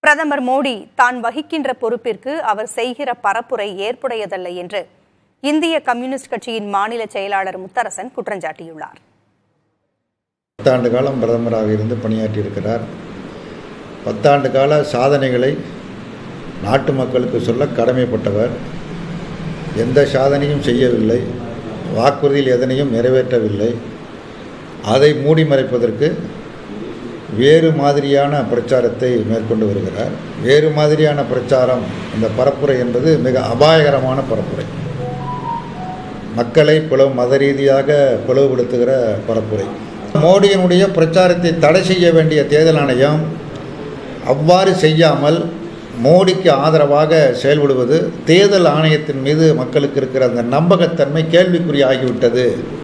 பிரதமர் மோடி தான் வகிக்கின்ற பொறுப்பிற்கு அவர் செய்கிற பரப்புரை ஏற்புடையதல்ல என்று இந்திய கம்யூனிஸ்ட் கட்சியின் மாநில செயலாளர் முத்தரசன் குற்றஞ்சாட்டியுள்ளார் பத்தாண்டு காலம் பிரதமராக இருந்து பணியாற்றியிருக்கிறார் பத்தாண்டு கால சாதனைகளை நாட்டு மக்களுக்கு சொல்ல கடமைப்பட்டவர் எந்த சாதனையும் செய்யவில்லை வாக்குறுதியில் எதனையும் நிறைவேற்றவில்லை அதை மூடி மறைப்பதற்கு வேறு மாதிரியான பிரச்சாரத்தை மேற்கொண்டு வருகிறார் வேறு மாதிரியான பிரச்சாரம் இந்த பரப்புரை என்பது மிக அபாயகரமான பரப்புரை மக்களை பிளவு மத ரீதியாக பிளவுபடுத்துகிற பரப்புரை மோடியினுடைய பிரச்சாரத்தை தடை செய்ய வேண்டிய தேர்தல் ஆணையம் அவ்வாறு செய்யாமல் மோடிக்கு ஆதரவாக செயல்படுவது தேர்தல் ஆணையத்தின் மீது மக்களுக்கு இருக்கிற அந்த நம்பகத்தன்மை கேள்விக்குறியாகிவிட்டது